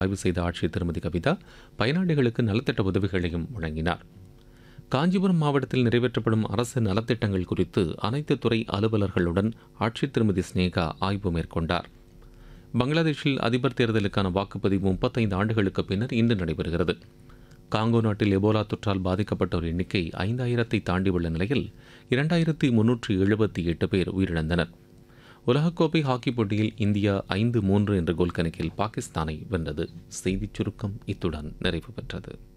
ஆய்வு செய்த ஆட்சியர் திருமதி கவிதா பயனாளிகளுக்கு நலத்திட்ட உதவிகளையும் வழங்கினார் காஞ்சிபுரம் மாவட்டத்தில் நிறைவேற்றப்படும் அரசு நலத்திட்டங்கள் குறித்து அனைத்து துறை அலுவலர்களுடன் ஆட்சியர் திருமதி ஸ்னேகா ஆய்வு மேற்கொண்டார் பங்களாதேஷில் அதிபர் தேர்தலுக்கான வாக்குப்பதிவு முப்பத்தைந்து ஆண்டுகளுக்கு பின்னர் இன்று நடைபெறுகிறது காங்கோ நாட்டில் எபோலா தொற்றால் பாதிக்கப்பட்டோர் எண்ணிக்கை ஐந்தாயிரத்தை தாண்டியுள்ள நிலையில் இரண்டாயிரத்தி முன்னூற்றி எழுபத்தி எட்டு பேர் உயிரிழந்தனர் உலகக்கோப்பை ஹாக்கி போட்டியில் இந்தியா ஐந்து மூன்று என்ற கோல் கணக்கில் பாகிஸ்தானை வென்றது செய்திச் சுருக்கம் இத்துடன் நிறைவு பெற்றது